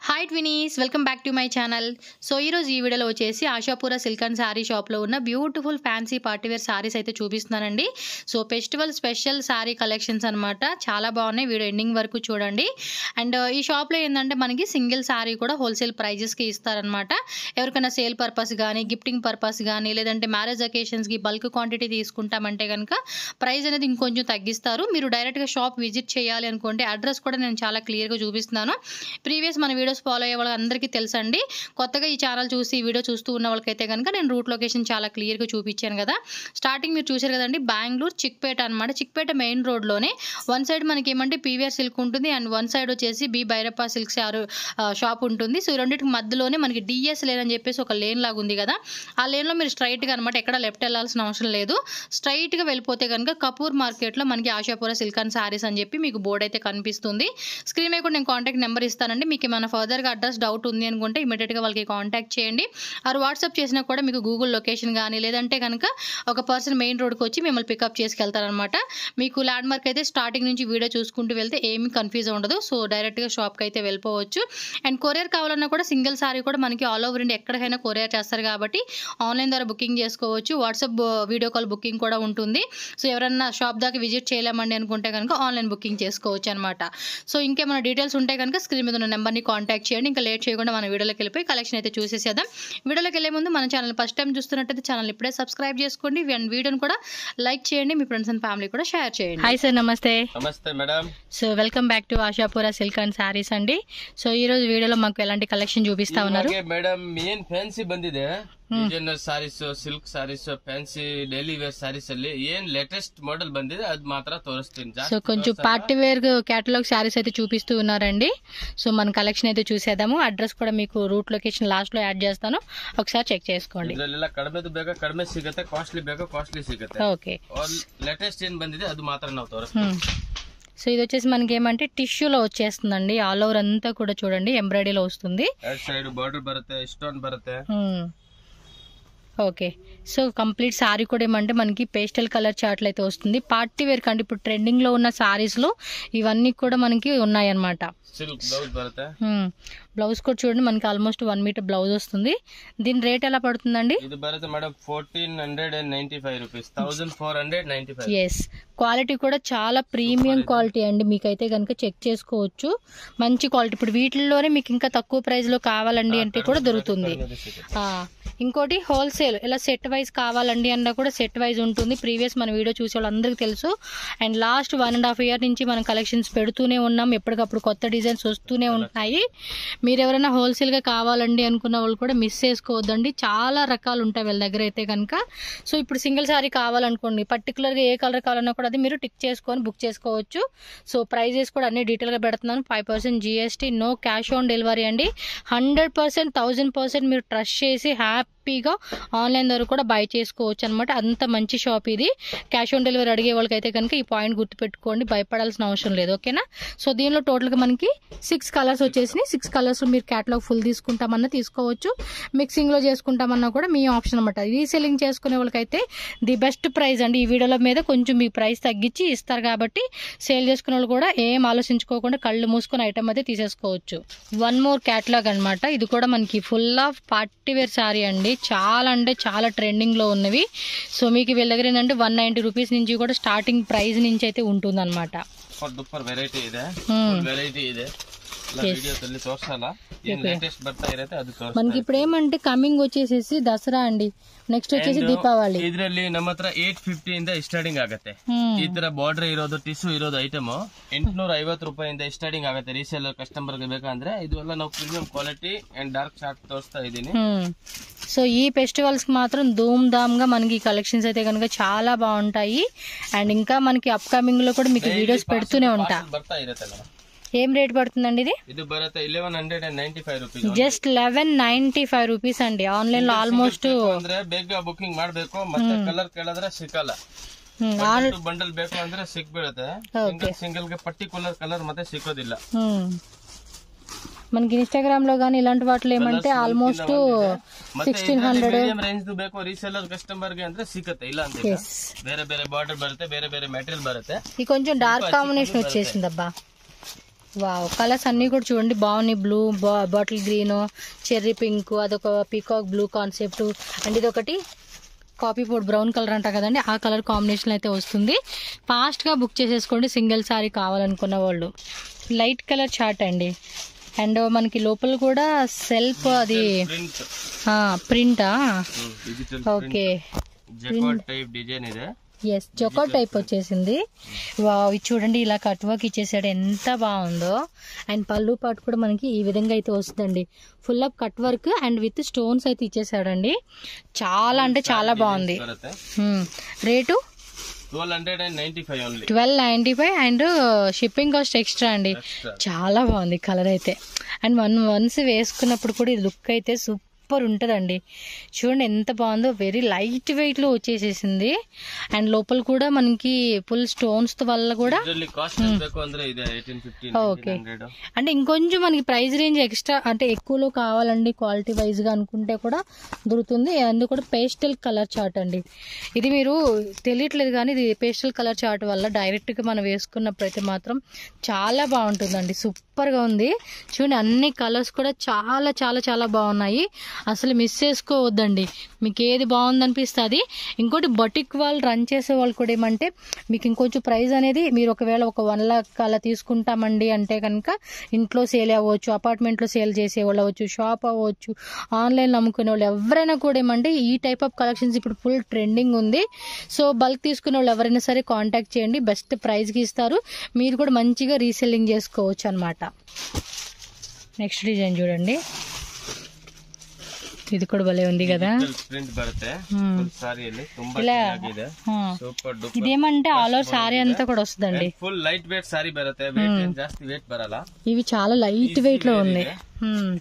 Hi twinies welcome back to my channel so ఈరోజు ఈ వీడియోలో వచ్చేసి ఆశాపుర సిల్క్ అండ్ శారీ షాప్లో ఉన్న బ్యూటిఫుల్ ఫ్యాన్సీ పార్టీవేర్ శారీస్ అయితే చూపిస్తున్నానండి so festival special sari collections అనమాట చాలా బాగున్నాయి వీడియో ఎండింగ్ వరకు చూడండి అండ్ ఈ షాప్లో ఏంటంటే మనకి సింగిల్ శారీ కూడా హోల్సేల్ ప్రైజెస్కి ఇస్తారనమాట ఎవరికైనా సేల్ పర్పస్ కానీ గిఫ్టింగ్ పర్పస్ కానీ లేదంటే మ్యారేజ్ అకేషన్స్కి బల్క్ క్వాంటిటీ తీసుకుంటామంటే కనుక ప్రైస్ అనేది ఇంకొంచెం తగ్గిస్తారు మీరు డైరెక్ట్గా షాప్ విజిట్ చేయాలి అనుకోండి అడ్రస్ కూడా నేను చాలా క్లియర్గా చూపిస్తున్నాను ప్రీవియస్ మన వీడియోస్ ఫాలో అయ్యే వాళ్ళందరికీ తెలుసండి కొత్తగా ఈ ఛానల్ చూసి ఈ వీడియో చూస్తూ ఉన్న వాళ్ళకైతే కనుక నేను రూట్ లొకేషన్ చాలా క్లియర్గా చూపించాను కదా స్టార్టింగ్ మీరు చూశారు కదండి బెంగళూరు చిక్పేట అనమాట చిక్పేట మెయిన్ రోడ్లోనే వన్ సైడ్ మనకి ఏమంటే పీవీఆర్ సిల్క్ ఉంటుంది అండ్ వన్ సైడ్ వచ్చేసి బి భైరప్ప సిల్క్ షాప్ ఉంటుంది సో ఈ రెండింటికి మధ్యలోనే మనకి డిఎస్ లేన్ అని చెప్పేసి ఒక లేన్ లాగా ఉంది కదా ఆ లేన్లో మీరు స్ట్రైట్గా అనమాట ఎక్కడ లెఫ్ట్ వెళ్ళాల్సిన అవసరం లేదు స్ట్రైట్గా వెళ్ళిపోతే కనుక కపూర్ మార్కెట్లో మనకి ఆశాపుర సిల్క్ అండ్ శారీస్ అని చెప్పి మీకు బోర్డు అయితే కనిపిస్తుంది స్క్రీన్ మీద కూడా నేను కాంటాక్ట్ నెంబర్ ఇస్తానండి మీకు ఏమైనా ఫర్దర్గా అడ్రస్ డౌట్ ఉంది అనుకుంటే ఇమీడియట్గా వాళ్ళకి కాంటాక్ట్ చేయండి ఆరు వాట్సాప్ చేసినా కూడా మీకు గూగుల్ లొకేషన్ కానీ లేదంటే కనుక ఒక పర్సన్ మెయిన్ రోడ్కి వచ్చి మిమ్మల్ని పికప్ చేసుకెళ్తారనమాట మీకు ల్యాండ్ మార్క్ అయితే స్టార్టింగ్ నుంచి వీడియో చూసుకుంటూ వెళ్తే ఏమీ కన్ఫ్యూజ్ ఉండదు సో డైరెక్ట్గా షాప్కి అయితే వెళ్ళిపోవచ్చు అండ్ కొరియర్ కావాలన్నా కూడా సింగిల్ సారీ కూడా మనకి ఆల్ ఓవర్ ఇండియా ఎక్కడికైనా కొరియర్ చేస్తారు కాబట్టి ఆన్లైన్ ద్వారా బుకింగ్ చేసుకోవచ్చు వాట్సాప్ వీడియో కాల్ బుకింగ్ కూడా ఉంటుంది సో ఎవరన్నా షాప్ దాకా విజిట్ చేయలేమండి అనుకుంటే కనుక ఆన్లైన్ బుకింగ్ చేసుకోవచ్చు అనమాట సో ఇంకేమైనా డీటెయిల్స్ ఉంటే కనుక స్క్రీన్ మీద ఉన్న నెంబర్ని కాంటాక్ట్ చేయండి ఇంకా లేట్ చేయకుండా మన వీడియోలోకి వెళ్ళిపోయి కలెక్షన్ అయితే చూసేసేద్దాం వీడియోలోకి వెళ్ళే ముందు మన ఛానల్ ఫస్ట్ టైం చూస్తున్నట్టయితే ఛానల్ ఇప్పుడే సబ్స్క్రైబ్ చేసుకోండి అండ్ వీడియోని కూడా లైక్ చేయండి మీ ఫ్రెండ్స్ అండ్ ఫ్యామిలీ కూడా షేర్ చేయండి హాయ్ సార్ నమస్తే నమస్తే madam so welcome back to Ashapura silk and saris అండి సో ఈ రోజు వీడియోలో మాకు ఎలాంటి కలెక్షన్ చూపిస్తా ఉన్నారు ಇವಾಗೆ ಮೇಡಮ್ ಏನ್ ಫ್ಯಾನ್ಸಿ ಬಂದಿದೆ designer saris silk saris fancy daily wear saris ಅಲ್ಲಿ ಏನ್ ಲೇಟೆಸ್ಟ್ ಮಾಡೆಲ್ ಬಂದಿದೆ ಅದ್ ಮಾತ್ರ ತೋರಿಸ್ತೀನಿ సో ಜಾಸ್ತಿ కొంచెం పార్టీ వేర్ క్యాటలాగ్ శారీస్ అయితే చూపిస్తూ ఉన్నారండి సో మన కలెక్షన్ అయితే చూసేద్దాము అడ్రస్ కూడా మీకు రూట్ లొకేషన్ లాస్ట్ లో యాడ్ చేస్తాను ఒకసారి చెక్ చేసుకోండి ಇದ್ರಲ್ಲೆಲ್ಲ ಕಡಿಮೆದು ಬೇಕಾ ಕಡಿಮೆ ಸಿಗುತ್ತೆ ಕಾಸ್ಟ್ಲಿ ಬೇಕಾ ಕಾಸ್ಟ್ಲಿ ಸಿಗುತ್ತೆ ఓకే ಲೇಟೆಸ್ಟ್ ಏನ್ ಬಂದಿದೆ ಅದು ಮಾತ್ರ ನಾವು ತೋರಿಸ್ತೀವಿ సో ఇది వచ్చేసి మనకి ఏమంటే టిష్యూలో వచ్చేస్తుందండి ఆల్ ఓవర్ అంతా కూడా చూడండి ఎంబ్రాయిడరీలో వస్తుంది ಎರಡ್ సైడ్ ಬಾರ್ಡರ್ బರುತ್ತೆ ಸ್ಟೋನ್ ಬರುತ್ತೆ హ్మ్. ఓకే సో కంప్లీట్ శారీ కూడా ఏమంటే మనకి పేస్టల్ కలర్ చార్ట్లు అయితే వస్తుంది పార్టీ వేర్ కంటే ఇప్పుడు ట్రెండింగ్ లో ఉన్న సారీస్ లో ఇవన్నీ కూడా మనకి ఉన్నాయన్నమాట ಸಿಲ್ಕ್ ಬ್ಲೌಸ್ ಬರುತ್ತೆ బ్లౌజ్ కూడా చూడండి మనకి ఆల్మోస్ట్ వన్ మీటర్ బ్లౌజ్ వస్తుంది దీని రేట్ ఎలా పడుతుందండి ಇದು ಬರುತ್ತೆ madam fourteen hundred and ninety five rupees thousand four hundred ninety five yes quality కూడా చాలా ప్రీమియం క్వాలిటీ అండి మీకైతే కనుక చెక్ చేసుకోవచ్చు మంచి క్వాలిటీ ఇప్పుడు వీటిల్లోనే మీకు ఇంకా తక్కువ ప్రైస్ లో కావాలండి అంటే కూడా దొరుకుతుంది ఆ, ఇంకోటి హోల్సేల్ ఇలా సెట్ వైజ్ కావాలండి అన్నా కూడా సెట్ వైజ్ ఉంటుంది ప్రీవియస్ మన వీడియో చూసే వాళ్ళందరికీ తెలుసు and last one and half year నుంచి మనం కలెక్షన్స్ పెడుతూనే ఉన్నాం ఎప్పటికప్పుడు కొత్త డిజైన్స్ వస్తూనే ఉంటాయి మీరు ఎవరైనా హోల్సేల్గా కావాలండి అనుకున్న వాళ్ళు కూడా మిస్ చేసుకోవద్దండి చాలా రకాలు ఉంటాయి వీళ్ళ దగ్గర అయితే కనుక సో ఇప్పుడు సింగిల్ సారీ కావాలనుకోండి పర్టికులర్గా ఏ కలర్ కావాలన్నా కూడా అది మీరు టిక్ చేసుకొని బుక్ చేసుకోవచ్చు సో ప్రైజెస్ కూడా అన్ని డీటెయిల్గా పెడుతున్నాను five percent GST no cash on delivery అండి హండ్రెడ్ పర్సెంట్ థౌజండ్ పర్సెంట్ మీరు ట్రస్ట్ చేసి హ్యాపీగా ఆన్లైన్ ద్వారా కూడా బై చేసుకోవచ్చు అనమాట అంత మంచి షాప్ ఇది క్యాష్ ఆన్ డెలివరీ అడిగే వాళ్ళకైతే కనుక ఈ పాయింట్ గుర్తుపెట్టుకోండి భయపడాల్సిన అవసరం లేదు ఓకేనా సో దీనిలో టోటల్గా మనకి సిక్స్ కలర్స్ వచ్చేసినాయి సిక్స్ కలర్స్ మీరు క్యాటలాగ్ ఫుల్ తీసుకుంటామన్నా తీసుకోవచ్చు మిక్సింగ్లో చేసుకుంటామన్నా కూడా మీ ఆప్షన్ అనమాట రీసెల్లింగ్ చేసుకునే వాళ్ళకైతే ది బెస్ట్ ప్రైస్ అండి ఈ వీడియోల మీద కొంచెం మీ ప్రైస్ తగ్గించి ఇస్తారు కాబట్టి సేల్ చేసుకునే వాళ్ళు కూడా ఏం ఆలోచించుకోకుండా కళ్ళు మూసుకొని ఐటమ్ అయితే తీసేసుకోవచ్చు వన్ మోర్ క్యాటలాగ్ అన్నమాట ఇది కూడా మనకి full of party wear sari అండి చాలా అంటే చాలా ట్రెండింగ్ లో ఉన్నవి సో మీకు వీళ్ళ దగ్గర ఏంటంటే వన్ నైంటీ రూపీస్ నుంచి కూడా స్టార్టింగ్ ప్రైస్ నుంచి అయితే ఉంటుంది అనమాట ಸೂಪರ್ ಡೂಪರ್ ವೆರೈಟಿ ಇದೆ Hmm. ವೆರೈಟಿ ಇದೆ ಎಲ್ಲ Yes. ವಿಡಿಯೋದಲ್ಲಿ ತೋರ್ಸಲ್ಲ ಏನ್ ಲೇಟೆಸ್ಟ್ ಬರ್ತಾ ಇರತ್ತೆ ಅದು ತೋರಿಸ್ತಾ మనకి ఇప్పుడు ఏమంటే కమింగ్ వచ్చేసేసి దసరా అండి నెక్స్ట్ వచ్చేసి దీపావళి ಇದ್ರಲ್ಲಿ ನಮ್ಮ ಹತ್ರ ಏಟ್ ಫಿಫ್ಟಿ ಇಂದ ಸ್ಟಾರ್ಟಿಂಗ್ ಆಗುತ್ತೆ Hmm. ಈ ತರ ಬಾರ್ಡರ್ ಇರೋದು ಟಿಶ್ಯೂ ಇರೋದು ಐಟಮ್ ಎಂಟ್ನೂರ ಐವತ್ತು ರೂಪಾಯಿಂದ ಸ್ಟಾರ್ಟಿಂಗ್ ಆಗುತ್ತೆ ರೀಸೇಲರ್ ಕಸ್ಟಮರ್ ಗೆ ಬೇಕಂದ್ರೆ ಇದು ಎಲ್ಲ ನಾವು premium quality and dark short ತೋರಿಸ್ತಾ ಇದೀನಿ హ్మ్. సో ఈ ఫెస్టివల్స్ కి మాత్రం ధూమ్ ధామ్ గా మనకి కలెక్షన్స్ అయితే కనుక చాలా బాగుంటాయి అండ్ ఇంకా మనకి అప్కమింగ్ లో కూడా మీకు వీడియోస్ పెడుతూనే ఉంటా Parcel ಬರ್ತಾ ಇರತ್ತಲ್ಲ ఏం రేట్ పడుతుందండి ఇది ಇದು ಬರುತ್ತೆ eleven hundred and ninety five rupees just eleven ninety five rupees అండి ఆన్లైన్ లో ఆల్మోస్ట్ ಅಂದ್ರೆ ಬೇಗ ಬುಕಿಂಗ್ ಮಾಡ್ಬೇಕು ಮತ್ತೆ ಕಲರ್ ಕೇಳಿದ್ರೆ ಸಿಕ್ಕಲ್ಲ ಬಂಡಲ್ ಬೇಕು ಅಂದ್ರೆ ಸಿಕ್ಬಿಡುತ್ತೆ ಸಿಂಗಲ್ ಸಿಂಗಲ್ ಗೆ ಪರ್ಟಿಕ್ಯುಲರ್ ಕಲರ್ ಮತ್ತೆ ಸಿಕ್ಕೋದಿಲ್ಲ మనకి ఇన్స్టాగ్రామ్ లో కానీ ఇలాంటి వాటిలో ఏమంటే almost sixteen hundred medium range ಬೇಕು ರೀಸೇಲರ್ ಕಸ್ಟಮರ್ ಗೆ ಅಂದ್ರೆ ಸಿಕ್ಕತ್ತೆ ಇಲ್ಲ ಅಂತ ಇಲ್ಲ. ಬೇರೆ ಬೇರೆ ಬಾರ್ಡರ್ ಬರುತ್ತೆ ಬೇರೆ ಬೇರೆ ಮೆಟೀರಿಯಲ್ ಬರುತ್ತೆ ఇది కొంచెం డార్క్ కాంబినేషన్ వచ్చేసింది అబ్బా వావ్ కలర్స్ అన్నీ కూడా చూడండి బాగున్నాయి blue bottle green cherry pink అదొక పీకాక్ బ్లూ కాన్సెప్ట్ అండ్ ఇది ఒకటి కాపీ పోడ్ బ్రౌన్ కలర్ అంట కదండి ఆ కలర్ కాంబినేషన్ అయితే వస్తుంది ఫాస్ట్గా బుక్ చేసేసుకోండి సింగిల్ సారీ కావాలనుకున్న వాళ్ళు లైట్ కలర్ చార్ట్ అండి అండ్ మనకి లోపల కూడా సెల్ఫ్ అది ಪ್ರಿಂಟ್ ప్రింటా digital okay jacquard type design ಇದೆ ఎస్ చొకో టైప్ వచ్చేసింది వావ్ ఇది చూడండి ఇలా కట్ వర్క్ ఇచ్చేసాడు ఎంత బాగుందో అండ్ పళ్ళు పాటు కూడా మనకి ఈ విధంగా అయితే వస్తుందండి full of cut work and with stones అయితే ఇచ్చేసాడండి చాలా అంటే చాలా బాగుంది ಬರುತ್ತೆ హ్మ్. Rate twelve hundred and ninety five only twelve ninety five and shipping cost extra అండి ಎಕ್ಸ್ಟ್ರಾ చాలా బాగుంది కలర్ అయితే అండ్ వన్ వన్స్ వేసుకున్నప్పుడు కూడా ఈ లుక్ అయితే సూపర్ ఉంటుందండి చూడండి ఎంత బాగుందో వెరీ లైట్ వెయిట్లో వచ్చేసేసింది అండ్ లోపల కూడా మనకి ఫుల్ స్టోన్స్ వల్ల కూడా ಇದರಲ್ಲಿ ಕಾಸ್ಟ್ ಬೇಕು ಅಂದ್ರೆ ಇದೆ ಏಯ್ಟೀನ್ ಫಿಫ್ಟೀನ್ Okay. ಹಂಡ್ರೆಡ್ అంటే ఇంకొంచెం మనకి ప్రైస్ రేంజ్ ఎక్స్ట్రా అంటే ఎక్కువలో కావాలండి క్వాలిటీ వైజ్గా అనుకుంటే కూడా దొరుకుతుంది అందు కూడా పేస్టల్ కలర్ చార్ట్ అండి ఇది మీరు తెలియట్లేదు కానీ ఇది పేస్టల్ కలర్ చార్ట్ వల్ల డైరెక్ట్గా మనం వేసుకున్నప్పుడైతే మాత్రం చాలా బాగుంటుందండి సూపర్గా ఉంది చూడండి అన్ని కలర్స్ కూడా చాలా చాలా చాలా బాగున్నాయి అసలు మిస్ చేసుకోవద్దండి మీకు ఏది బాగుంది అనిపిస్తుంది ఇంకోటి బొటిక్ వాళ్ళు రన్ చేసే వాళ్ళు కూడా ఏమంటే మీకు ఇంకొంచెం ప్రైస్ అనేది మీరు ఒకవేళ ఒక వన్ లాక్ అలా తీసుకుంటామండి అంటే కనుక ఇంట్లో సేల్ అవ్వచ్చు అపార్ట్మెంట్లో సేల్ చేసే వాళ్ళు అవ్వచ్చు షాప్ అవ్వచ్చు ఆన్లైన్లో అమ్ముకునే వాళ్ళు ఎవరైనా కూడా ఏమంటే ఈ టైప్ ఆఫ్ కలెక్షన్స్ ఇప్పుడు ఫుల్ ట్రెండింగ్ ఉంది సో బల్క్ తీసుకునే వాళ్ళు ఎవరైనా సరే కాంటాక్ట్ చేయండి బెస్ట్ ప్రైస్కి ఇస్తారు మీరు కూడా మంచిగా రీసెల్లింగ్ చేసుకోవచ్చు అనమాట నెక్స్ట్ డిజైన్ చూడండి ఇది కూడా భలే ఉంది కదా ಪ್ರಿಂಟ್ ಬರುತ್ತೆ Hmm. ಫುಲ್ ಸಾರಿಯಲ್ಲಿ ತುಂಬಾ ఇలా ಚೆನ್ನಾಗಿದೆ ఆ. ಸೂಪರ್ ಡೂಪರ್ ఇదేమంటే ఆల్ ఓవర్ సారీ అంతా కూడా వస్తుందండి ಫುಲ್ ಲೈಟ್ ವೇಟ್ ಸಾರಿ ಬರುತ್ತೆ ವೇಟ್ ಏನ್ ಜಾಸ್ತಿ ವೇಟ್ ಬರಲ್ಲ ఇవి చాలా లైట్ వెయిట్ లో ఉంది హ్మ్.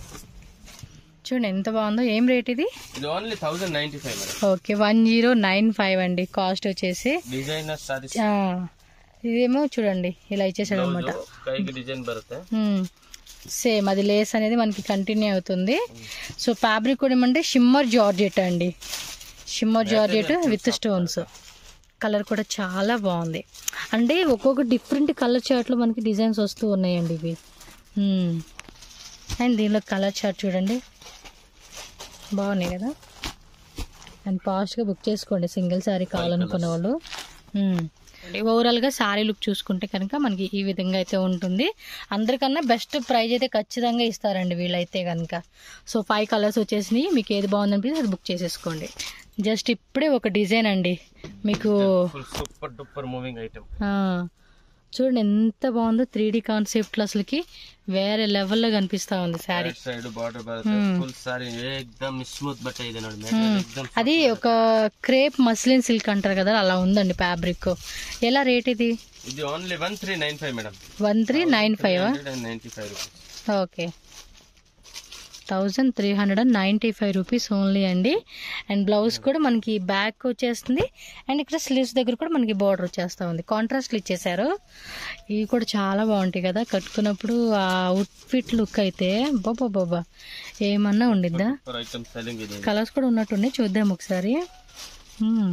చూడండి ఎంత బాగుందో ఏం రేట్ ఇది ಇದು only thousand ninety five madam okay one zero nine five అండి కాస్ట్ వచ్చేసి ಡಿಸೈನರ್ ಸಾರೀಸ್ ఆ, ఇదేమో చూడండి ఇలా ఇచ్చేసాడు అనమాట ಕೈಗೆ ಡಿಸೈನ್ ಬರುತ್ತೆ సేమ్ అది లేస్ అనేది మనకి కంటిన్యూ అవుతుంది సో ఫ్యాబ్రిక్ కూడా ఏమంటే షిమ్మర్ జార్జెట్ అండి shimmer georgette with stones colour కూడా చాలా బాగుంది అంటే ఒక్కొక్క డిఫరెంట్ కలర్ చార్ట్లో మనకి డిజైన్స్ వస్తూ ఉన్నాయండి ఇవి మ్మ్. అండ్ దీనిలో కలర్ చార్ట్ చూడండి బాగున్నాయి కదా అండ్ ఫాస్ట్గా బుక్ చేసుకోండి సింగిల్ శారీ కావాలనుకున్న వాళ్ళు మ్మ్. ఓవరాల్గా శారీ లుక్ చూసుకుంటే కనుక మనకి ఈ విధంగా అయితే ఉంటుంది అందరికన్నా బెస్ట్ ప్రైజ్ అయితే ఖచ్చితంగా ఇస్తారండి వీళ్ళైతే కనుక సో ఫైవ్ కలర్స్ వచ్చేసినాయి మీకు ఏది బాగుందనిపిస్తే అది బుక్ చేసేసుకోండి జస్ట్ ఇప్పుడే ఒక డిజైన్ అండి మీకు full super duper moving item ఆ, చూడండి ఎంత బాగుందో త్రీ డి కాన్సెప్ట్ అసలుకి వేరే లెవెల్లో కనిపిస్తా ఉంది శారీ ಸೈಡ್ ಬಾರ್ಡರ್ ಬರುತ್ತೆ ಫುಲ್ ಸಾರಿ ಏಕ್ದಮ್ ಸ್ಮೂತ್ ಬಟ್ಟೆ ಇದೆ ನೋಡಿ ಮೇಲೆ ಏಕ್ದಮ್ అది ఒక క్రేప్ మస్లిన్ సిల్క్ అంటారు కదా అలా ఉందండి ఫ్యాబ్రిక్ ఎలా రేట్ ఇది ಇದು only one three nine five madam one three nine five hundred and ninety five rupees okay thousand three hundred and ninety five rupees only అండి అండ్ బ్లౌజ్ కూడా మనకి బ్యాక్ వచ్చేస్తుంది అండ్ ఇక్కడ స్లీవ్స్ దగ్గర కూడా మనకి బార్డర్ వచ్చేస్తూ ఉంది కాంట్రాస్ట్లు ఇచ్చేసారు ఇవి కూడా చాలా బాగుంటాయి కదా కట్టుకున్నప్పుడు ఆ అవుట్ఫిట్ లుక్ అయితే బాబా బాబా ఏమన్నా ఉండిద్దా ಸೂಪರ್ ಐಟಮ್ ಸೆಲ್ಲಿಂಗ್ ಇದೆ కలర్స్ కూడా ఉన్నట్టున్నాయి చూద్దాం ఒకసారి మ్మ్.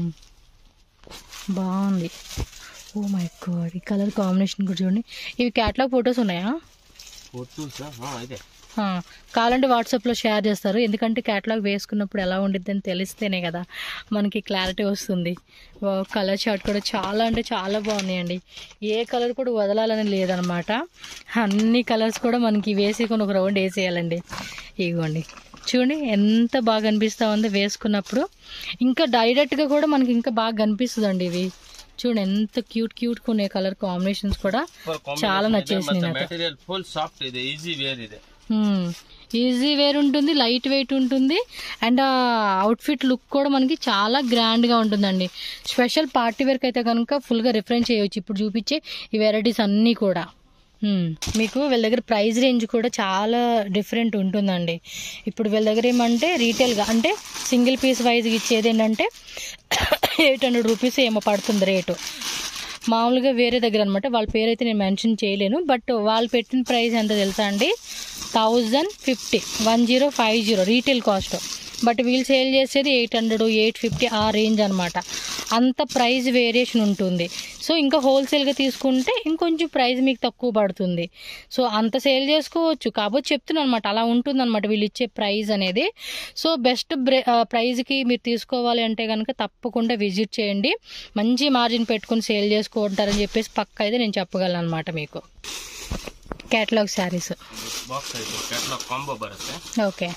బాగుంది ఓ మై గాడ్ ఈ కలర్ కాంబినేషన్ కూడా చూడండి ఇవి క్యాట్లాగ్ ఫొటోస్ ఉన్నాయా ಫೋಟೋಸ್ ಹಾ ಇದೆ ఆ, కావాలంటే వాట్సాప్లో షేర్ చేస్తారు ఎందుకంటే క్యాటలాగ్ వేసుకున్నప్పుడు ఎలా ఉండిద్ది అని తెలిస్తేనే కదా మనకి క్లారిటీ వస్తుంది కలర్ షార్ట్ కూడా చాలా అంటే చాలా బాగున్నాయండి ఏ కలర్ కూడా వదలాలని లేదనమాట అన్ని కలర్స్ కూడా మనకి వేసుకొని ఒక రౌండ్ వేసేయాలండి ఇగోండి చూడండి ఎంత బాగా కనిపిస్తూ ఉంది వేసుకున్నప్పుడు ఇంకా డైరెక్ట్గా కూడా మనకి ఇంకా బాగా కనిపిస్తుందండి ఇవి చూడండి ఎంత క్యూట్ క్యూట్గా ఉన్నాయి కలర్ కాంబినేషన్స్ కూడా చాలా నచ్చేసింది నాకు ಮೆಟೀರಿಯಲ್ ಫುಲ್ ಸಾಫ್ಟ್ ಇದೆ ಈಸಿ ವೇರ್ ಇದೆ ఈజీ వేర్ ఉంటుంది లైట్ వెయిట్ ఉంటుంది అండ్ ఆ అవుట్ఫిట్ లుక్ కూడా మనకి చాలా గ్రాండ్గా ఉంటుందండి స్పెషల్ పార్టీ వేర్కి అయితే కనుక ఫుల్గా రిఫరెన్స్ చేయొచ్చు ఇప్పుడు చూపించే ఈ వెరైటీస్ అన్నీ కూడా మ్మ్. మీకు వీళ్ళ దగ్గర ప్రైస్ రేంజ్ కూడా చాలా డిఫరెంట్ ఉంటుందండి ఇప్పుడు వీళ్ళ దగ్గర ఏమంటే రీటైల్గా అంటే సింగిల్ పీస్ వైజ్గా ఇచ్చేది ఏంటంటే ఎయిట్ హండ్రెడ్ రూపీస్ ఏమో పడుతుంది రేటు మామూలుగా వేరే దగ్గర అనమాట వాళ్ళ పేరు అయితే నేను మెన్షన్ చేయలేను బట్ వాళ్ళు పెట్టిన ప్రైస్ ఎంత తెలుసా అండి thousand fifty one zero five zero retail cost but వీళ్ళు సేల్ చేసేది ఎయిట్ హండ్రెడ్ ఎయిట్ ఫిఫ్టీ ఆ రేంజ్ అనమాట అంత ప్రైస్ వేరియేషన్ ఉంటుంది సో ఇంకా హోల్సేల్గా తీసుకుంటే ఇంకొంచెం ప్రైస్ మీకు తక్కువ పడుతుంది సో అంత సేల్ చేసుకోవచ్చు కాబట్టి చెప్తున్నాను అనమాట అలా ఉంటుంది అనమాట వీళ్ళు ఇచ్చే ప్రైస్ అనేది సో బెస్ట్ బ్రే ప్రైస్కి మీరు తీసుకోవాలి అంటే కనుక తప్పకుండా విజిట్ చేయండి మంచి మార్జిన్ పెట్టుకుని సేల్ చేసుకుంటారని చెప్పేసి పక్క అయితే నేను చెప్పగలను అనమాట మీకు క్యాటలాగ్ శారీస్ ಬಾಕ್ಸ್ ಐತೆ ಕ್ಯಾಟ್ಲಾಗ್ ಕಾಂಬೋ ಬರುತ್ತೆ ఓకే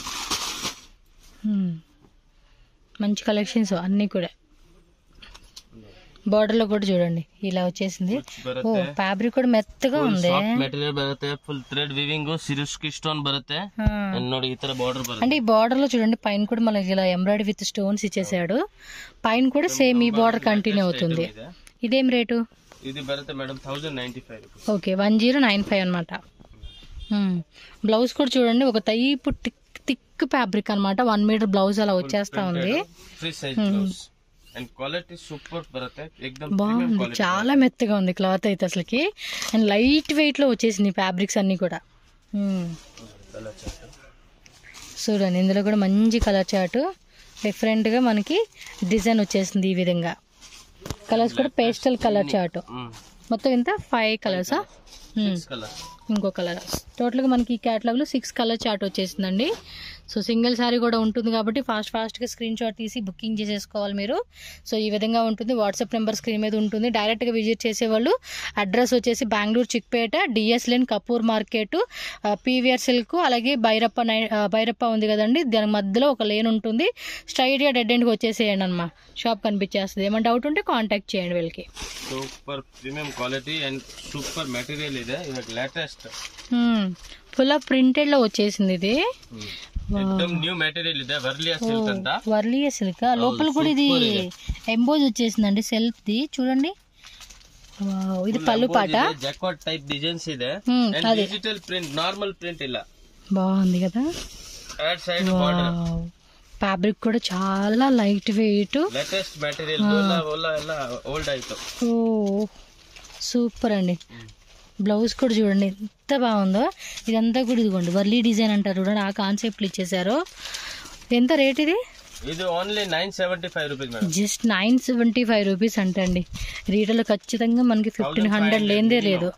Hmm. మంచి కలెక్షన్స్ అన్నీ కూడా బార్డర్లో కూడా చూడండి ఇలా వచ్చేసింది ఓ ಬರುತ್ತೆ ఫ్యాబ్రిక్ కూడా మెత్తగా ఉంది ಸಾಫ್ಟ್ ಮೆಟೀರಿಯಲ್ ಬರುತ್ತೆ ಫುಲ್ ಥ್ರೆಡ್ ವಿವಿಂಗ್ ಸಿರುಸ್ಕಿ ಸ್ಟೋನ್ ಬರುತ್ತೆ ఆ. And ನೋಡಿ ಈ ತರ ಬಾರ್ಡರ್ ಬರುತ್ತೆ అంటే ఈ బార్డర్ లో చూడండి పైన కూడా మనకి ఇలా ఎంబ్రాయిడరీ విత్ స్టోన్స్ ఇచ్చేసాడు పైన కూడా సేమ్ ఈ బార్డర్ కంటిన్యూ అవుతుంది ಇದೆ. ఇదేం రేటు ಇದು ಬರುತ್ತೆ madam thousand ninety five rupees okay one zero nine five అనమాట బ్లౌజ్ కూడా చూడండి ఒక టైపు టిక్ థిక్ ఫ్యాబ్రిక్ అనమాట వన్ మీటర్ బ్లౌజ్ అలా వచ్చేస్తా ఉంది free size blouse and quality super ಬರುತ್ತೆ ಏಕ್ದಮ್ ಪ್ರೀಮಿಯಂ బాగుంది ಕ್ವಾಲಿಟಿ చాలా మెత్తగా ఉంది క్లాత్ అయితే అసలుకి అండ్ లైట్ వెయిట్ లో వచ్చేసింది ఫ్యాబ్రిక్స్ అన్ని కూడా మ్మ్. చూడండి ఇందులో కూడా మంచి కలర్ చార్ట్ డిఫరెంట్ గా మనకి డిజైన్ వచ్చేసింది ఈ విధంగా కలర్స్ కూడా పేస్టల్ కలర్ చార్ట్ మొత్తం ఇంత ఫైవ్ కలర్సా ಕಲರ್ ఇంకో కలర్ టోటల్గా మనకి ఈ క్యాటలాగ్లో సిక్స్ కలర్ చార్ట్ వచ్చేసిందండి సో సింగిల్ శారీ కూడా ఉంటుంది కాబట్టి ఫాస్ట్ ఫాస్ట్గా స్క్రీన్ షాట్ తీసి బుకింగ్ చేసేసుకోవాలి మీరు సో ఈ విధంగా ఉంటుంది వాట్సాప్ నెంబర్ స్క్రీన్ మీద ఉంటుంది డైరెక్ట్గా విజిట్ చేసేవాళ్ళు అడ్రస్ వచ్చేసి Bengaluru Chickpet DS lane Kapoor market PVR silk అలాగే భైరప్ప నై ఆ, భైరప్ప ఉంది కదండి దాని మధ్యలో ఒక లేన్ ఉంటుంది స్ట్రైట్గా డెడ్ ఎండ్కి వచ్చేసేయండి అన్నమా షాప్ కనిపించేస్తుంది ఏమైనా డౌట్ ఉంటే కాంటాక్ట్ చేయండి వీళ్ళకి super premium quality and super material ಇದೆ ಇವಾಗ ಲೇಟೆಸ್ಟ್ ఫుల్ ఆఫ్ ప్రింటెడ్లో వచ్చేసింది ఇది ಎಕ್ದಮ್ ನ್ಯೂ ಮೆಟೀರಿಯಲ್ ಇದೆ ವರ್ಲಿಯಾ ಸಿಲ್ಕ್ ಅಂತ వర్లీ సిల్క్ లోపల కూడా ఇది ఎంబోజ్ వచ్చేసిందండి సెల్ఫ్ ది చూడండి వావ్, ఇది పళ్ళు పాట ಜಕ್ವಾಟ್ ಟೈಪ್ ಡಿಸೈನ್ಸ್ ಇದೆ Hmm, ಅಂಡ್ ಅದೇ. ಡಿಜಿಟಲ್ ಪ್ರಿಂಟ್ ನಾರ್ಮಲ್ ಪ್ರಿಂಟ್ ಇಲ್ಲ బాగుంది కదా ಎರಡ್ ಸೈಡ್ ಬಾರ್ಡರ್ ఫ్యాబ్రిక్ కూడా చాలా లైట్ వెయిట్ ಲೇಟೆಸ್ಟ್ ಮೆಟೀರಿಯಲ್ ಎಲ್ಲ ಎಲ್ಲ ಎಲ್ಲ ಓಲ್ಡ್ ಆಯ್ತು ఓ సూపర్ అండి బ్లౌజ్ కూడా చూడండి ఎంత బాగుందో ఇదంతా కూడా ఇదిగోండి వర్లీ డిజైన్ అంటారు చూడండి ఆ కాన్సెప్ట్లు ఇచ్చేసారు ఎంత రేట్ ఇది ಇದು only nine seventy five rupees madam just nine seventy five rupees అంటండి రీటైల్ ఖచ్చితంగా మనకి ఫిఫ్టీన్ హండ్రెడ్ లేనిదే లేదు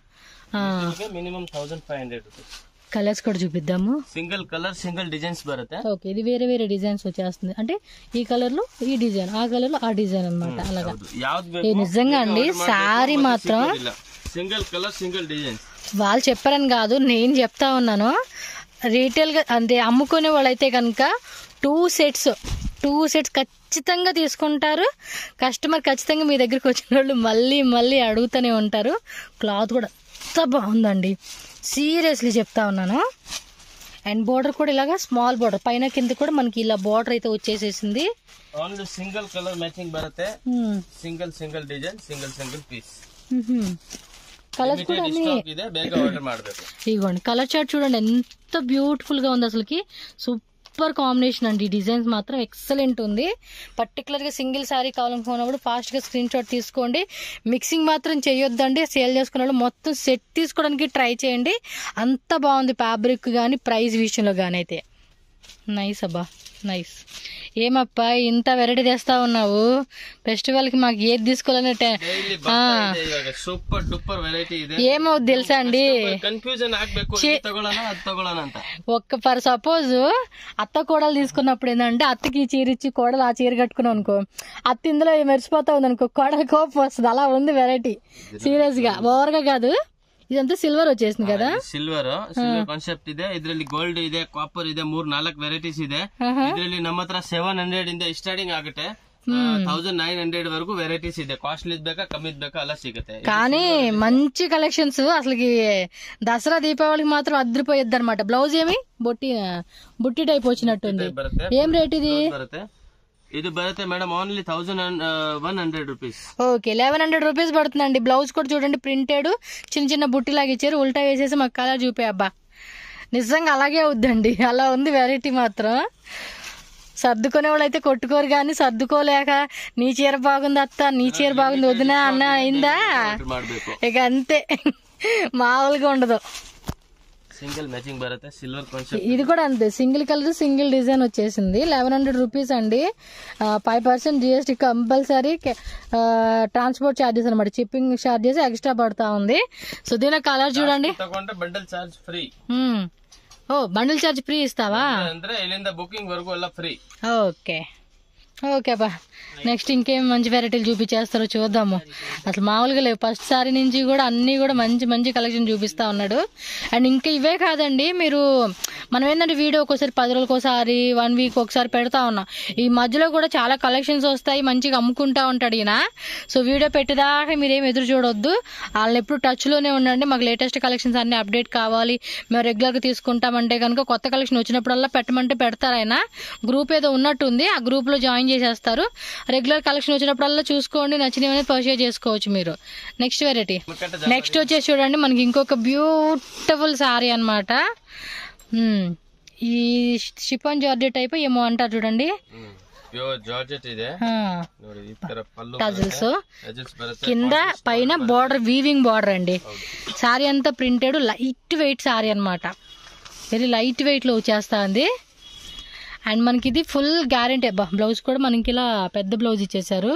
minimum thousand five hundred rupees colours కూడా చూపిద్దాము సింగిల్ కలర్ సింగిల్ డిజైన్స్ బರುತ್ತೆ ఓకే ఇది వేరే వేరే డిజైన్స్ వచ్చేస్తుంది అంటే ఈ కలర్ లో ఈ డిజైన్ ఆ కలర్ లో ఆ డిజైన్ అన్నమాట అలాగా ಯಾವ್ದು ఏ నిజంగా అండి శారీ మాత్రం సింగిల్ కలర్ సింగిల్ డిజైన్స్ వాళ్ళు చెప్పారని కాదు నేను చెప్తా ఉన్నాను రీటైల్ గా అంటే అమ్ముకునే వాళ్ళైతే కనుక టూ సెట్స్ టూ సెట్స్ ఖచ్చితంగా తీసుకుంటారు కస్టమర్ ఖచ్చితంగా మీ దగ్గరికి వచ్చిన వాళ్ళు మళ్ళీ మళ్ళీ అడుగుతూనే ఉంటారు క్లాత్ కూడా ఎంత బాగుందండి సీరియస్లీ చెప్తా ఉన్నాను అండ్ బోర్డర్ కూడా ఇలాగా స్మాల్ బోర్డర్ పైన కింద కూడా మనకి ఇలా బోర్డర్ అయితే వచ్చేసేసింది ఓన్లీ సింగిల్ కలర్ మ్యాచింగ్ బರುತ್ತೆ single single design single single piece colours కూడా అన్ని ಸ್ಟಾಕ್ ಇದೆ ಬೇಗ ಆರ್ಡರ್ ಮಾಡಬೇಕು ఇదిగోండి కలర్ చార్ట్ చూడండి ఎంత బ్యూటిఫుల్ గా ఉంది అసలుకి సూపర్ కాంబినేషన్ అండి ఈ డిజైన్స్ మాత్రం ఎక్సలెంట్ ఉంది పర్టికులర్ గా సింగిల్ శారీ కావాలనుకున్నప్పుడు ఫాస్ట్ గా స్క్రీన్ షాట్ తీసుకోండి మిక్సింగ్ మాత్రం చేయొద్దండి సేల్ చేసుకున్న వాళ్ళు మొత్తం సెట్ తీసుకోవడానికి ట్రై చేయండి అంత బాగుంది ఫ్యాబ్రిక్ కానీ ప్రైస్ విషయంలో కానీ అయితే నైస్ అబ్బా నైస్ ఏమప్పా ఇంత వెరైటీ తెస్తా ఉన్నావు ఫెస్టివల్ కి మాకు ఏది తీసుకోవాలని టే- ಡೈಲಿ ಇವಾಗ ಸೂಪರ್ ಡೂಪರ್ ವೆರೈಟಿ ಇದೆ ఏమవుద్ది తెలుసా అండి ಕನ್ಫ್ಯೂಷನ್ ಆಗ್ಬೇಕು ಇದು ತಗೊಳ್ಳೋಣ ಅದು ತಗೊಳ್ಳೋಣ ಅಂತ ఒక్క ఫర్ సపోజ్ అత్త కోడలు తీసుకున్నప్పుడు ఏంటంటే అత్తకి ఈ చీర ఇచ్చి కోడలు ఆ చీర కట్టుకున్నాం అనుకో అత్త ఇందులో మెరిసిపోతా ఉంది అనుకో కోడలు కోపం వస్తుంది అలా ఉంది వెరైటీ సీరియస్ గా ఓవర్గా కాదు ఇదంతా సిల్వర్ వచ్చేసింది కదా ಸಿಲ್ವರ್ ಸಿಲ್ವರ್ ಕಾನ್ಸೆಪ್ಟ್ ಇದೆ ಇದರಲ್ಲಿ ಗೋಲ್ಡ್ ಇದೆ ಕಾಪರ್ ಇದೆ ಮೂರ್ ನಾಲ್ಕು ವೆರೈಟೀಸ್ ಇದೆ ಆಹಾ. ಇದರಲ್ಲಿ ನಮ್ಮ ಹತ್ರ ಸೆವೆನ್ ಹಂಡ್ರೆಡ್ ಇಂದ ಸ್ಟಾರ್ಟಿಂಗ್ ಆಗುತ್ತೆ ತೌಸಂಡ್ ನೈನ್ ಹಂಡ್ರೆಡ್ ವರೆಗೂ ವೆರೈಟೀಸ್ ಇದೆ ಕಾಸ್ಟ್ಲಿ ಬೇಕಾ ಕಮ್ಮಿ ಬೇಕಾ ಎಲ್ಲ ಸಿಗುತ್ತೆ కానీ మంచి కలెక్షన్స్ అసలుకి దసరా దీపావళికి మాత్రం అద్దరిపోయొద్దు అనమాట బ్లౌజ్ ఏమి బొట్టి బుట్టి టైప్ వచ్చినట్టుంది ಬರುತ್ತೆ ఏం రేట్ ఇది ಬರುತ್ತೆ ಇದು ಬರುತ್ತೆ madam only thousand one hundred rupees okay eleven hundred rupees పడుతుందండి బ్లౌజ్ కూడా చూడండి ప్రింటెడ్ చిన్న చిన్న బుట్టిలాగా ఇచ్చారు ఉల్టా వేసేసి మాకు కలర్ చూపే అబ్బా నిజంగా అలాగే అవుద్దండి అలా ఉంది వెరైటీ మాత్రం సర్దుకునే వాళ్ళు అయితే కొట్టుకోరు కానీ సర్దుకోలేక నీ చీర బాగుంది అత్త నీ చీర బాగుంది వదినా అన్న అయిందా ಮಾಡ್ಬೇಕು ఇక అంతే మామూలుగా ఉండదు ಸಿಂಗಲ್ ಮ್ಯಾಚಿಂಗ್ ಬರುತ್ತೆ ಸಿಲ್ವರ್ ಕಾನ್ಸೆಪ್ಟ್ ఇది కూడా అంతే సింగిల్ కలర్ సింగిల్ డిజైన్ వచ్చేసింది లెవెన్ హండ్రెడ్ రూపీస్ అండి five percent GST compulsory transport charges అనమాట షిప్పింగ్ ఛార్జెస్ ఎక్స్ట్రా పడతా ఉంది సో దీని కలర్ చూడండి ತಗೊಂಡ್ರೆ ಬಂಡಲ್ ಚಾರ್ಜ್ ಫ್ರೀ మ్మ్. ఓ బండిల్ ఛార్జ్ ఫ్రీ ఇస్తావా ಅಂದ್ರೆ ಇಲ್ಲಿಂದ ಬುಕಿಂಗ್ ವರ್ಗು ಎಲ್ಲ ಫ್ರೀ ఓకే ఓకే బా నెక్స్ట్ ఇంకేం మంచి వెరైటీలు చూపించేస్తారో చూద్దాము అసలు మామూలుగా లేవు ఫస్ట్ సారి నుంచి కూడా అన్నీ కూడా మంచి మంచి కలెక్షన్ చూపిస్తా ఉన్నాడు అండ్ ఇంకా ఇవే కాదండి మీరు మనం ఏంటంటే వీడియో ఒకసారి పది రోజులకు ఒకసారి వన్ వీక్ ఒకసారి పెడతా ఉన్నాం ఈ మధ్యలో కూడా చాలా కలెక్షన్స్ వస్తాయి మంచిగా అమ్ముకుంటా ఉంటాడు ఈయన సో వీడియో పెట్టేదాకా మీరేం ఎదురు చూడొద్దు వాళ్ళని ఎప్పుడు టచ్లోనే ఉండండి మాకు లేటెస్ట్ కలెక్షన్స్ అన్ని అప్డేట్ కావాలి మేము రెగ్యులర్గా తీసుకుంటామంటే కనుక కొత్త కలెక్షన్ వచ్చినప్పుడల్లా పెట్టమంటే పెడతారు ఆయన గ్రూప్ ఏదో ఉన్నట్టుంది ఆ గ్రూప్లో జాయిన్ చేసేస్తారు రెగ్యులర్ కలెక్షన్ వచ్చినప్పుడల్లా చూసుకోండి నచ్చినవి పర్చేజ్ చేసుకోవచ్చు మీరు నెక్స్ట్ వెరైటీ నెక్స్ట్ వచ్చేసి చూడండి మనకి ఇంకొక బ్యూటిఫుల్ సారీ అనమాట ఈ షిఫాన్ జార్జెట్ టైప్ ఏమో అంటారు చూడండి ಪ್ಯೂರ್ ಜಾರ್ಜೆಟ್ ಇದೆ ನೋಡಿ ಈ ತರ ಪಲ್ಲು టజల్స్ ಎಜಲ್ಸ್ ಬರುತ್ತೆ కింద పైన బార్డర్ వీవింగ్ బార్డర్ అండి సారీ అంతా ప్రింటెడ్ లైట్ వెయిట్ సారీ అన్నమాట వెరీ లైట్ వెయిట్ లో వచ్చేస్తా ఉంది అండ్ మనకి ఇది ఫుల్ గ్యారంటీ అబ్బా బ్లౌజ్ కూడా మనకి ఇలా పెద్ద బ్లౌజ్ ఇచ్చేసారు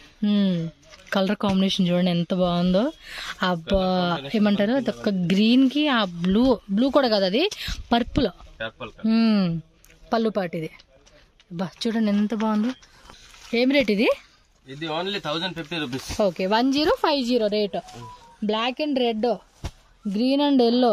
కలర్ కాంబినేషన్ చూడండి ఎంత బాగుందో అబ్బా ఏమంటారు అదొక గ్రీన్ కి ఆ బ్లూ బ్లూ కూడా కదా అది పర్పుల్ ಪರ್ಪಲ್ పళ్ళు పాటిది బా చూడండి ఎంత బాగుందో ఏం రేట్ ఇది ఇది only thousand fifty rupees okay one zero five zero rate black and red green and yellow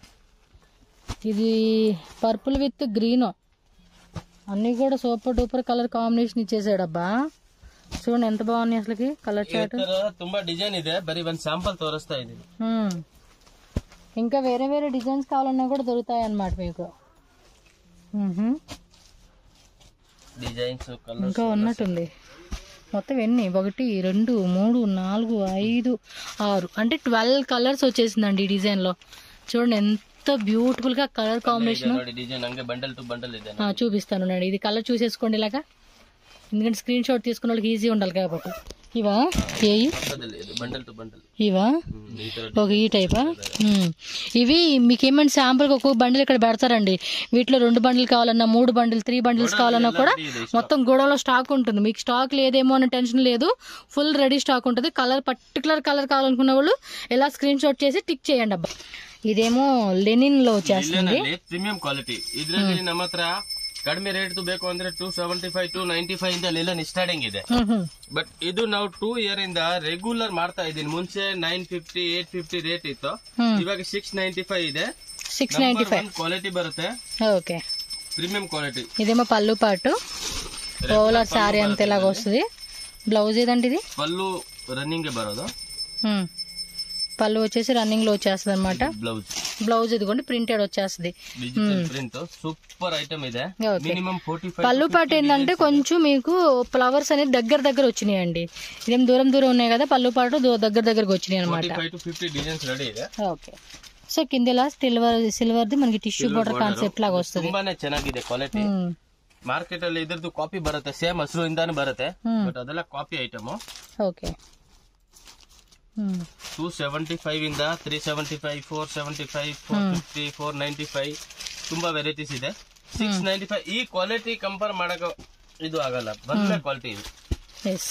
ఇది పర్పుల్ విత్ గ్రీన్ అన్నీ కూడా సూపర్ డూపర్ కలర్ కాంబినేషన్ ఇచ్చేసాడబ్బా చూడండి ఎంత బాగున్నాయి అసలుకి కలర్ ಈ చార్ట్ ತರ ತುಂಬಾ ಡಿಸೈನ್ ಇದೆ ಬರೀ ಒಂದ್ ಸ್ಯಾಂಪಲ್ ತೋರಿಸ್ತಾ ಇದೀನಿ ఇంకా వేరే వేరే డిజైన్స్ కావాలన్నా కూడా దొరుకుతాయి అన్నమాట మీకు మ్మ్హ. డిజైన్స్ కలర్ ఇంకా ఉన్నట్టుంది మొత్తం ఎన్ని ఒకటి రెండు మూడు నాలుగు ఐదు ఆరు అంటే ట్వెల్వ్ కలర్స్ వచ్చేసిందండి ఈ డిజైన్లో చూడండి ఎంత బ్యూటిఫుల్గా కలర్ కాంబినేషన్ ನೋಡಿ ಡಿಸೈನ್ ಹಂಗೆ ಬಂಡಲ್ టు ಬಂಡಲ್ ಇದೆ చూపిస్తాను నేను ఇది కలర్ చూసేసుకోండి ఇలాగా ఎందుకంటే స్క్రీన్ షాట్ తీసుకున్న వాళ్ళకి ఈజీ ఉండాలి కాబట్టి ఇవా ఏయి ಪಕ್ಕದಲ್ಲಿ ಇದು ಬಂಡಲ್ టు ಬಂಡಲ್ ఇవా ಈ ತರ ఒక ఈ టైపా మ్మ్. ఇవి మీకు ఏమైనా శాంపుల్కి ఒక్కొక్క బండిల్ ఇక్కడ పెడతారండి వీటిలో రెండు బండిల్ కావాలన్నా మూడు బండిల్ త్రీ బండిల్స్ కావాలన్నా కూడా మొత్తం గోడలో స్టాక్ ఉంటుంది మీకు స్టాక్ లేదేమో అనే టెన్షన్ లేదు ఫుల్ రెడీ స్టాక్ ఉంటుంది కలర్ పర్టికులర్ కలర్ కావాలనుకున్న వాళ్ళు ఇలా స్క్రీన్ షాట్ చేసి టిక్ చేయండి అబ్బా ఇదేమో లెనిన్ లో వచ్చేస్తుంది ಪ್ರೀಮಿಯಂ ಕ್ವಾಲಿಟಿ ಇದ್ರಲ್ಲಿ ನಮ್ಮ ಹತ್ರ ಕಡಿಮೆ ರೇಟ್ ಬೇಕು ಅಂದ್ರೆ two seventy five two ninety five ಇಂದ ಎಲ್ಲ ಸ್ಟಾರ್ಟಿಂಗ್ ಇದೆ మ్మ్. ಬಟ್ ಇದು ನಾವು ಟೂ ಇಯರ್ ಇಂದ ರೆಗ್ಯುಲರ್ ಮಾಡ್ತಾ ಇದೀನಿ ಮುಂಚೆ nine fifty eight fifty rate ಇತ್ತು మ్మ్. ಇವಾಗ ಸಿಕ್ಸ್ ನೈಂಟಿ ಫೈವ್ ಇದೆ సిక్స్ నైన్టీ ఫైవ్ ಕ್ವಾಲಿಟಿ ಬರುತ್ತೆ ఓకే ಪ್ರೀಮಿಯಂ ಕ್ವಾಲಿಟಿ ఇదేమో పళ్ళు పాటు ఓవర్ శారీ అంత ఇలాగ వస్తుంది బ్లౌజ్ ఏదండి ఇది ಪಲ್ಲು ರನ್ನಿಂಗ್ ಬರೋದು మ్మ్. పళ్ళు వచ్చేసి రన్నింగ్ లో వచ్చేస్తుంది అనమాట ಬ್ಲೌಸ್ బ్లౌజ్ ఇదిగోండి ప్రింటెడ్ వచ్చేస్తుంది ಡಿಜಿಟಲ್ ಪ್ರಿಂಟ್ ಸೂಪರ್ ಐಟಮ್ ಇದೆ ఓకే ಮಿನಿಮಮ್ ಫೋರ್ಟಿ ಫೈವ್ పళ్ళు పాటు ఏంటంటే కొంచెం మీకు ఫ్లవర్స్ అనేది దగ్గర దగ్గర వచ్చినాయండి ఇదేం దూరం దూరం ఉన్నాయి కదా పళ్ళు పాటు దూ- దగ్గర దగ్గరకు వచ్చినాయి అనమాట five to fifty designs ready ಇದೆ ఓకే సో కింద ఇలా సిల్వర్ సిల్వర్ది మనకి టిష్యూ బోర్డర్ కాన్సెప్ట్ లాగా వస్తుంది ತುಂಬಾನೇ ಚೆನ್ನಾಗಿದೆ ಕ್ವಾಲಿಟಿ మ్మ్. ಮಾರ್ಕೆಟ್ ಅಲ್ಲಿ ಇದ್ರದ್ದು ಕಾಪಿ ಬರುತ್ತೆ ಸೇಮ್ ಹಸಿರು ಇಂದಾನು ಬರುತ್ತೆ ಹ್ಮ್. ಬಟ್ ಅದೆಲ್ಲ ಕಾಪಿ ಐಟಮ್ ఓకే మ్మ్. ಟೂ ಸೆವೆಂಟಿ ಫೈವ್ ಇಂದ three seventy five four seventy five four fifty four ninety five ತುಂಬಾ ವೆರೈಟೀಸ್ ಇದೆ ಸಿಕ್ಸ್ ನೈಂಟಿ ಫೈವ್ ಈ ಕ್ವಾಲಿಟಿ ಕಂಪೇರ್ ಮಾಡಕ ಇದು ಆಗಲ್ಲ ಬಂದ ಕ್ವಾಲಿಟಿ ಇದು yes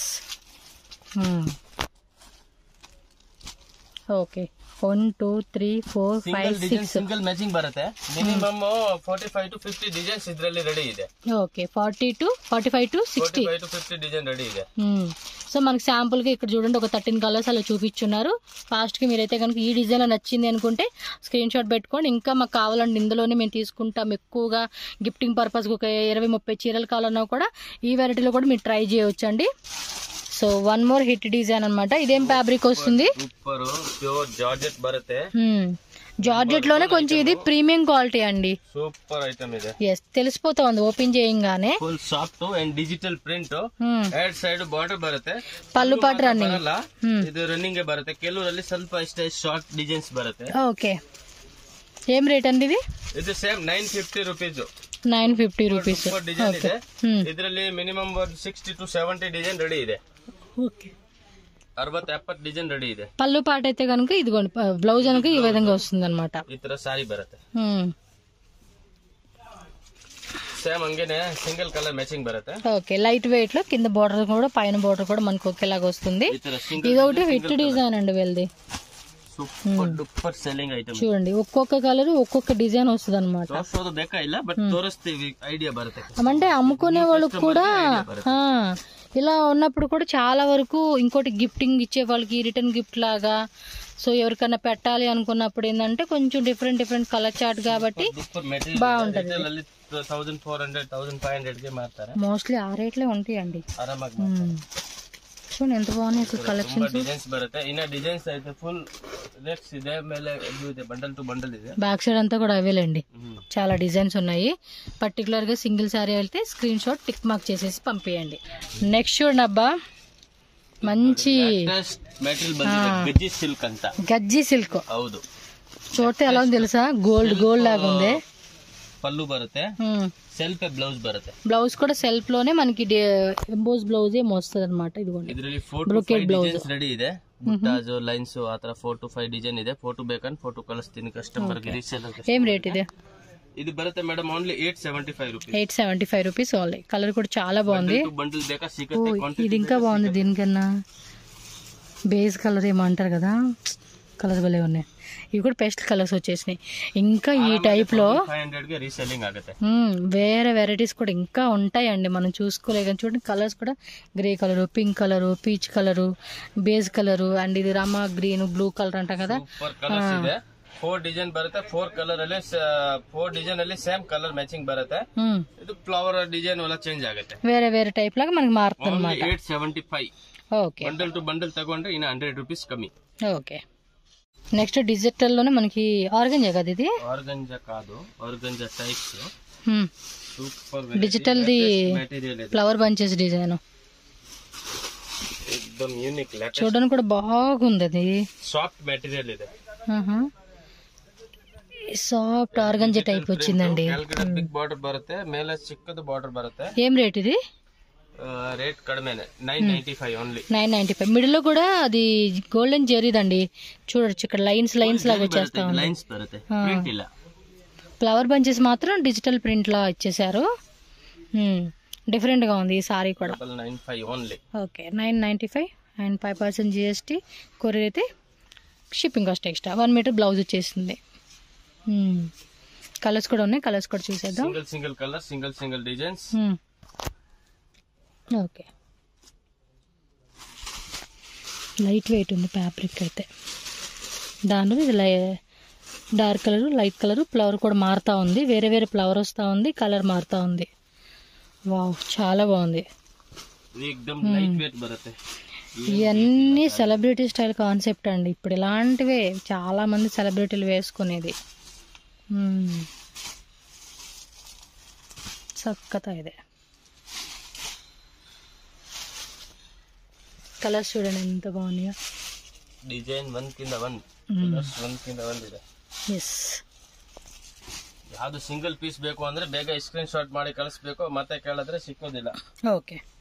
okay one two three four single five design six single matching ಬರುತ್ತೆ minimum forty five to fifty designs ಇದ್ರಲ್ಲಿ ರೆಡಿ ಇದೆ okay forty to forty five to forty sixty five to fifty design ready ಇದೆ so మనకి శాంపుల్కి ఇక్కడ చూడండి ఒక thirteen colours అలా చూపించున్నారు ఫాస్ట్కి మీరైతే కనుక ఈ డిజైన్లో నచ్చింది అనుకుంటే స్క్రీన్ షాట్ పెట్టుకోండి ఇంకా మాకు కావాలండి ఇందులోనే మేము తీసుకుంటాం ఎక్కువగా గిఫ్టింగ్ పర్పస్కి ఒక ఇరవై ముప్పై చీరలు కావాలన్నా కూడా ఈ వెరైటీలో కూడా మీరు ట్రై చేయొచ్చండి so one more hit design అన్నమాట ఇదేం ఫ్యాబ్రిక్ వస్తుంది ಸೂಪರ್ ಪ್ಯೂರ್ ಜಾರ್ಜೆಟ್ ಬರುತ್ತೆ జార్జెట్ లోనే కొంచెం ఇది ప్రీమియం క్వాలిటీ అండి ಸೂಪರ್ ಐಟಮ್ ಇದೆ ఎస్ తెలిసిపోతుంది ఓపెన్ చేయంగానే full soft and digital print Hmm. ಎರಡ್ ಸೈಡ್ ಬಾರ್ಡರ್ ಬರುತ್ತೆ పళ్ళు పాటు రన్నింగ్ ಬರಲ್ಲ ಇದು ರನ್ನಿಂಗ್ ಬರುತ್ತೆ ಕೆಲವರಲ್ಲಿ ಸ್ವಲ್ಪ ಇಷ್ಟೇ ಶಾರ್ಟ್ ಡಿಸೈನ್ಸ್ ಬರುತ್ತೆ ఓకే ఏం రేట్ అండి ఇది ಇದು same nine fifty rupees nine fifty rupees super design ಇದೆ Hmm. ಇದರಲ್ಲಿ ಮಿನಿಮಮ್ ಒಂದು sixty to seventy design ready ಇದೆ ఓకే ಅರವತ್ತು ಎಪ್ಪತ್ತು ಡಿಸೈನ್ ರೆಡಿ ಇದೆ పళ్ళు పాట అయితే కనుక ఇదిగోండి బ్లౌజ్ కనుక ఈ విధంగా వస్తుంది అనమాట ಈ ತರ ಸಾರಿ ಬರುತ್ತೆ ಸೇಮ್ ಹಂಗೇನೆ ಸಿಂಗಲ್ ಕಲರ್ ಮ್ಯಾಚಿಂಗ್ ಬರುತ್ತೆ ఓకే లైట్ వెయిట్ లో కింద బోర్డర్ కూడా పైన బోర్డర్ కూడా మనకు ఒకేలాగా వస్తుంది ಈ ತರ ಸಿಂಗಲ್ ఇది ఒకటి హిట్ డిజైన్ అండి వీళ్ళది ಸೂಪರ್ ಡೂಪರ್ ಸೆಲ್ಲಿಂಗ್ ಐಟಮ್ చూడండి ఒక్కొక్క కలర్ ఒక్కొక్క డిజైన్ వస్తుంది అనమాట ತೋರಿಸೋದು ಬೇಕಾ ಇಲ್ಲ ಬಟ್ ತೋರಿಸ್ತೀವಿ ಐಡಿಯಾ ಬರುತ್ತೆ అంటే అమ్ముకునే వాళ్ళకి కూడా ఆ, ఇలా ఉన్నప్పుడు కూడా చాలా వరకు ఇంకోటి గిఫ్టింగ్ ఇచ్చే వాళ్ళకి రిటర్న్ గిఫ్ట్ లాగా సో ఎవరికైనా పెట్టాలి అనుకున్నప్పుడు ఏంటంటే కొంచెం డిఫరెంట్ డిఫరెంట్ కలర్ చార్ట్ కాబట్టి ಸೂಪರ್ ಮೆಟೀರಿಯಲ್ బాగుంటది ರಿಟೇಲ್ ಅಲ್ಲಿ thousand four hundred thousand five hundred ಗೆ ಮಾರ್ತಾರೆ మోస్ట్లీ ఆ రేట్లే ఉంటాయండి ಆರಾಮಾಗಿ ఉమ్. చూడండి ఎంత బాగున్నాయి అసలు ತುಂಬಾ కలెక్షన్స్ ಡಿಸೈನ್ಸ್ ಬರುತ್ತೆ ಇನ್ನ ಡಿಸೈನ್ಸ್ ಐತೆ ಫುಲ್ ನೆಕ್ಸ್ಟ್ ಇದೆ ಮೇಲೆ ಇದು ಇದೆ ಬಂಡಲ್ ಟು ಬಂಡಲ್ ಇದೆ బ్యాక్ సైడ్ అంతా కూడా అవేలేండి ಹ್ಮ್ చాలా డిజైన్స్ ఉన్నాయి పర్టికులర్ గా సింగిల్ సారీ వెళ్తే స్క్రీన్ షాట్ టిక్ మార్క్ చేసేసి పంపేయండి నెక్స్ట్ చూడండి అబ్బా మంచి ಮೆಟೀರಿಯಲ್ ಬಂದಿದೆ ಗಜ್ಜಿ ಸಿಲ್ಕ್ ಅಂತ గజ్జి సిల్క్ ಹೌದು చూస్తే ఎలా ఉంది తెలుసా గోల్డ్ గోల్డ్ లాగా ఉంది ಪಲ್ಲು ಬರುತ್ತೆ ಸೆಲ್ಫ್ ಬ್ಲೌಸ್ ಬರುತ್ತೆ బ్లౌజ్ కూడా సెల్ఫ్ లోనే మనకి ఎంబోస్ ಬ್ಲೌಸ್ ఏమో వస్తుంది అనమాట ఇదిగోండి ಇದರಲ್ಲಿ four to five designs ready ಇದೆ ಬುಟ್ಟಾಜು ಲೈನ್ಸ್ ಆತರ ಫೋರ್ ಟು ಫೈವ್ ಡಿಸೈನ್ ಇದೆ ಫೋಟೋ ಬೇಕಂದ್ರೆ ಫೋಟೋ ಕಳಿಸ್ತೀನಿ ಕಸ್ಟಮರ್ ಗೆ ರೀಸೇಲರ್ ఏం రేట్ ఇది ಇದು ಬರುತ್ತೆ madam only eight seventy five rupees eight seventy five rupees only colour కూడా చాలా బాగుంది ಬಂಡಲ್ ಬೇಕಾ ఓ, ಸಿಗುತ್ತೆ quantity ఇది ఇంకా బాగుంది దీనికన్నా బేస్ కలర్ ఏమో అంటారు కదా కలర్ భలే ఉన్నాయి ఇవి కూడా పెస్ట్ కలర్స్ వచ్చేసినాయి ఇంకా ఈ టైప్ లో ಫೈವ್ ಹಂಡ್ರೆಡ್ ಗೆ ರೀಸೆಲ್ಲಿಂಗ್ ಆಗುತ್ತೆ మ్మ్, వేరే వెరైటీస్ కూడా ఇంకా ఉంటాయండి మనం చూసుకోలే కానీ చూడండి కలర్స్ కూడా grey colour pink colour peach colour base colour and ఇది రామా గ్రీన్ బ్లూ కలర్ అంటాం కదా ಸೂಪರ್ ಕಲರ್ಸ್ ಇದೆ ಫೋರ್ ಡಿಸೈನ್ ಬರುತ್ತೆ ಫೋರ್ ಕಲರ್ ಅಲ್ಲಿ ಫೋರ್ ಡಿಸೈನ್ ಅಲ್ಲಿ ಸೇಮ್ ಕಲರ್ ಮ್ಯಾಚಿಂಗ್ ಬರುತ್ತೆ మ్మ్. ಇದು ಫ್ಲವರ್ ಡಿಸೈನ್ ಎಲ್ಲ ಚೇಂಜ್ ಆಗುತ್ತೆ వేరే వేరే టైప్ లాగా మనకి మారుతుంది ಓನ್ಲಿ అనమాట eight seventy five okay bundle to bundle ತಗೊಂಡ್ರೆ ಇನ್ನು ಹಂಡ್ರೆಡ್ ರುಪೀಸ್ ಕಮ್ಮಿ ఓకే నెక్స్ట్ డిజిటల్ లోనే మనకి ఆర్గంజా కదా ఇది ಆರ್ಗಂಜಾ ಕಾದು ಆರ್ಗಂಜಾ ಟೈಪ್ಸ್ మ్మ్. ಸೂಪರ್ డిజిటల్ ది ಮೆಟೀರಿಯಲ್ ಇದೆ ఫ్లవర్ బంచెస్ డిజైన్ ಎಕ್ದಮ್ ಯೂನಿಕ್ ಲೇಟೆಸ್ಟ್ చూడడానికి కూడా బాగుంది అది ಸಾಫ್ಟ್ ಮೆಟೀರಿಯಲ್ ಇದೆ సాఫ్ట్ ఆర్గంజా టైప్ వచ్చిందండి ಕೆಳಗಡೆ ಬಿಗ್ ಬಾರ್ಡರ್ ಬರುತ್ತೆ ಮೇಲೆ ಚಿಕ್ಕದು ಬಾರ್ಡರ್ ಬರುತ್ತೆ ఏం రేట్ ఇది ರೇಟ್ ಕಡಿಮೆನೆ nine ninety five only nine ninety five middle లో కూడా అది గోల్డెన్ జెరీదండి చూడొచ్చు ఇక్కడ లైన్స్ లైన్స్ లాగా వచ్చేస్తా ఉంది ಲೈನ್ಸ್ ಬರುತ್ತೆ ಪ್ರಿಂಟ್ ಇಲ್ಲ ఫ్లవర్ బంచెస్ మాత్రం డిజిటల్ ప్రింట్ లా ఇచ్చేసారు డిఫరెంట్ గా ఉంది ఈ సారీ కూడా double nine five only okay nine ninety five and five percent GST courier అయితే shipping cost extra one metre blouse వచ్చేసింది కలర్స్ కూడా ఉన్నాయి కలర్స్ కూడా చూసేద్దాం single single colour single single designs okay light weight ఉంది ఫ్యాబ్రిక్ అయితే దానిలో ఇది లై dark colour light colour flower కూడా మారుతూ ఉంది వేరే వేరే ఫ్లవర్ వస్తూ ఉంది కలర్ మారుతూ ఉంది వావ్ చాలా బాగుంది ಏಕ್ದಮ್ ಲೈಟ್ ವೇಟ್ ಬರುತ್ತೆ ఇవన్నీ సెలబ్రిటీ స్టైల్ కాన్సెప్ట్ అండి ఇప్పుడు ఇలాంటివే చాలా మంది సెలబ్రిటీలు వేసుకునేది మ్మ్. చక్కత ఇదే కలర్స్ చూడండి ఎంత బాగున్నాయో ಡಿಸೈನ್ ಒಂದ್ಕಿಂತ ಒಂದ್ ಒಂದ್ಕಿಂತ ಒಂದಿದೆ ఎస్ ಯಾವ್ದು ಸಿಂಗಲ್ ಪೀಸ್ ಬೇಕು ಅಂದ್ರೆ ಬೇಗ ಸ್ಕ್ರೀನ್ ಶಾಟ್ ಮಾಡಿ ಕಳಿಸ್ಬೇಕು ಮತ್ತೆ ಕೇಳಿದ್ರೆ ಸಿಕ್ಕೋದಿಲ್ಲ ఓకే